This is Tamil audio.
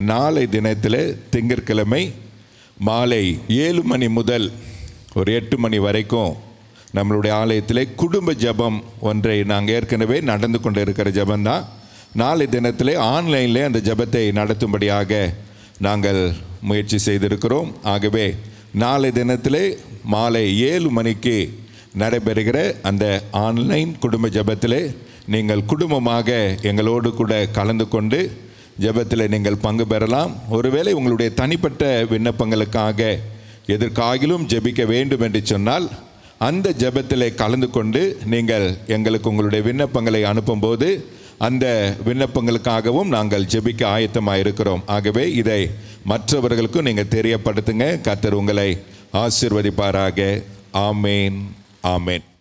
நாளை தினத்தில் திங்கட்கிழமை மாலை ஏழு மணி முதல் ஒரு எட்டு மணி வரைக்கும் நம்மளுடைய ஆலயத்திலே குடும்ப ஜெபம் ஒன்றை நாங்கள் ஏற்கனவே நடந்து கொண்டு இருக்கிற ஜெபம்தான் நாளை தினத்திலே ஆன்லைனில் அந்த ஜெபத்தை நடத்தும்படியாக நாங்கள் முயற்சி செய்திருக்கிறோம் ஆகவே நாளை தினத்திலே மாலை ஏழு மணிக்கு நடைபெறுகிற அந்த ஆன்லைன் குடும்ப ஜெபத்திலே நீங்கள் குடும்பமாக எங்களோடு கூட கலந்து கொண்டு ஜெபத்தில் நீங்கள் பங்கு பெறலாம் ஒருவேளை உங்களுடைய தனிப்பட்ட விண்ணப்பங்களுக்காக எதற்காகிலும் ஜெபிக்க வேண்டும் என்று சொன்னால் அந்த ஜெபத்தில் கலந்து கொண்டு நீங்கள் எங்களுக்கு உங்களுடைய விண்ணப்பங்களை அனுப்பும்போது அந்த விண்ணப்பங்களுக்காகவும் நாங்கள் ஜெபிக்க ஆயத்தமாக இருக்கிறோம் ஆகவே இதை மற்றவர்களுக்கும் நீங்கள் தெரியப்படுத்துங்க கர்த்தர் உங்களை ஆசீர்வதிப்பாராக ஆமேன் ஆமேன்